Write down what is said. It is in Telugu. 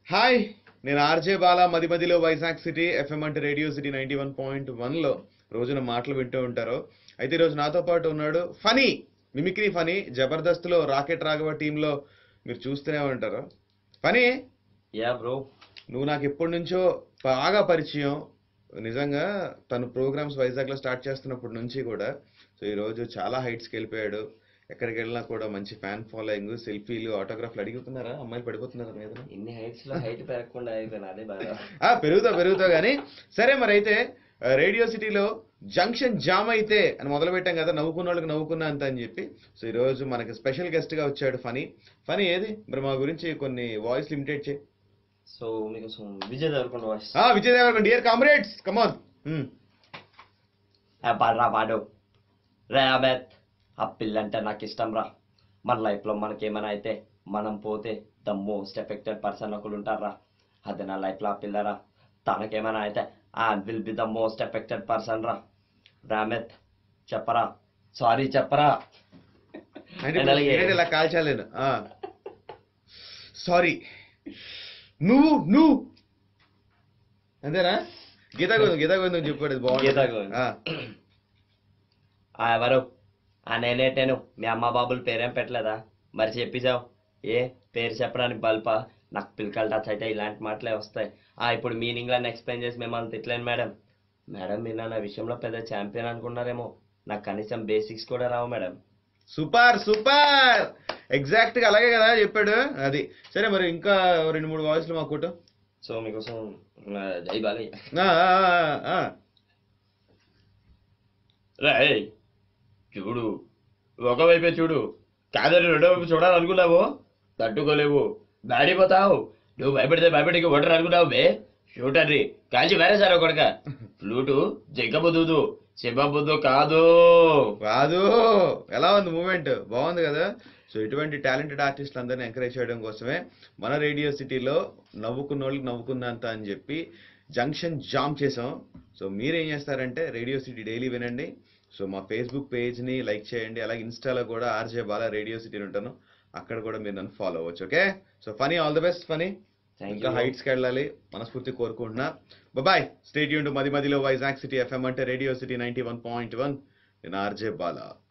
హాయ్ నేను ఆర్జే బాలా మది మదిలో వైజాగ్ సిటీ ఎఫ్ఎం అంటే radio city ninety one point వన్లో రోజున మాటలు వింటూ ఉంటారు అయితే ఈరోజు నాతో పాటు ఉన్నాడు ఫనీ మిమిక్రీ ఫనీ జబర్దస్త్లో రాకెట్ రాఘవ టీంలో మీరు చూస్తూనే ఉంటారు ఫనీ యా బ్రో నువ్వు నాకు ఎప్పటి నుంచో బాగా పరిచయం నిజంగా తను ప్రోగ్రామ్స్ వైజాగ్లో స్టార్ట్ చేస్తున్నప్పటి నుంచి కూడా సో ఈరోజు చాలా హైట్స్కి వెళ్ళిపోయాడు ఎక్కడికి వెళ్ళినా కూడా మంచి ఫ్యాన్ ఫాలోయింగ్ సెల్ఫీలు ఆటోగ్రాఫ్లు అడుగుతున్నారా అమ్మాయిలు పడిపోతున్నారా మీద ఇన్ని హైట్స్ లో హైట్ పెరగకుండా అయిపోయినా అదే బాగా ఆ, పెరుగుతా పెరుగుతా కానీ సరే మరి అయితే ఆ, రేడియో సిటీలో జంక్షన్ జామ్ అయితే అని మొదలు పెట్టాం కదా నవ్వుకున్న వాళ్ళకి నవ్వుకున్నా అంత అని చెప్పి సో ఈరోజు మనకి స్పెషల్ గెస్ట్ గా వచ్చాడు ఫనీ ఫనీ ఏది మరి మా గురించి కొన్ని వాయిస్ లిమిటెడ్ చేయి సో మీకు విజయ్ దేవరకొండ వాయిస్ ఆ, Vijay Devarakonda dear comrades come on పాడరా పాడు రే అబేత్ ఆ పిల్లంటే నాకు ఇష్టం రా మన లైఫ్లో మనకేమైనా అయితే మనం పోతే ద మోస్ట్ ఎఫెక్టెడ్ పర్సన్ ఒకరు ఉంటారా అది నా లైఫ్లో ఆ పిల్లరా తనకేమైనా అయితే ఆ will be the most affected person రా రామెత్ చెప్పరా సారీ చెప్పరా అంటే And అలాగే- ఏంటంటే ఇలా కాల్చాలేను సారీ నువ్వు నువ్వు అంతేనా గీతా గోవిందం గీతా గోవిందం చెప్పాడు అది బాగుంది గీతా గోవిందం. ఆ, ఆ ఎవరు ఆ నేనేటేను మీ అమ్మ బాబులు పేరేం పెట్టలేదా మరి చెప్పిసావు ఏ పేరు చెప్పడానికి బల్పా నాకు పిల్లకలు టచ్ అయితే ఇలాంటి మాటలే వస్తాయి ఆ ఇప్పుడు మీనింగ్లను ఎక్స్ప్లెయిన్ చేసి మిమ్మల్ని తిట్టలేను మేడం మేడం మీరు నా విషయంలో పెద్ద ఛాంపియన్ అనుకున్నారేమో నాకు కనీసం బేసిక్స్ కూడా రావు మేడం సూపర్ సూపర్ ఎగ్జాక్ట్ గా అలాగే కదా చెప్పాడు అది సరే మరి ఇంకా రెండు మూడు వాయిస్లు మా కొట్టు సో మీకోసం ఆ, జై బాలయ్య ఆ, ఆ, ఆ, ఆ. రే చూడు ఒకవైపే చూడు కాదని రెండో వైపు చూడాలనుకున్నావు తట్టుకోలేవు దాడిపోతావు నువ్వు భయపడితే భయపడికి ఓటర్ అనుకున్నావు బే షూటర్ని కాల్చి వేరేసారు కొడక ఫ్లూటు జగ్గబుద్దు చెప్పబుద్దు కాదు కాదు ఎలా ఉంది మూమెంట్ బాగుంది కదా సో ఇటువంటి టాలెంటెడ్ ఆర్టిస్టులు అందరినీ ఎంకరేజ్ చేయడం కోసమే మన రేడియో సిటీలో నవ్వుకున్న వాళ్ళకి నవ్వుకున్నంత అని చెప్పి జంక్షన్ జామ్ చేసాం సో మీరేం చేస్తారంటే రేడియో సిటీ డైలీ వినండి సో మా ఫేస్బుక్ పేజ్ని లైక్ చేయండి అలాగే ఇన్స్టాలో కూడా ఆర్జే బాలా రేడియో సిటీ ఉంటాను అక్కడ కూడా మీరు నన్ను ఫాలో అవ్వచ్చు okay so Phani all the best Phani Thank ఇంకా you. హైట్స్కి వెళ్ళాలి మనస్ఫూర్తి కోరుకుంటున్నా బాయ్ స్టేట్ యూన్ మది మదిలో వైజాగ్ సిటీ ఎఫ్ఎం అంటే radio city ninety one point one నేను ఆర్జే బాలా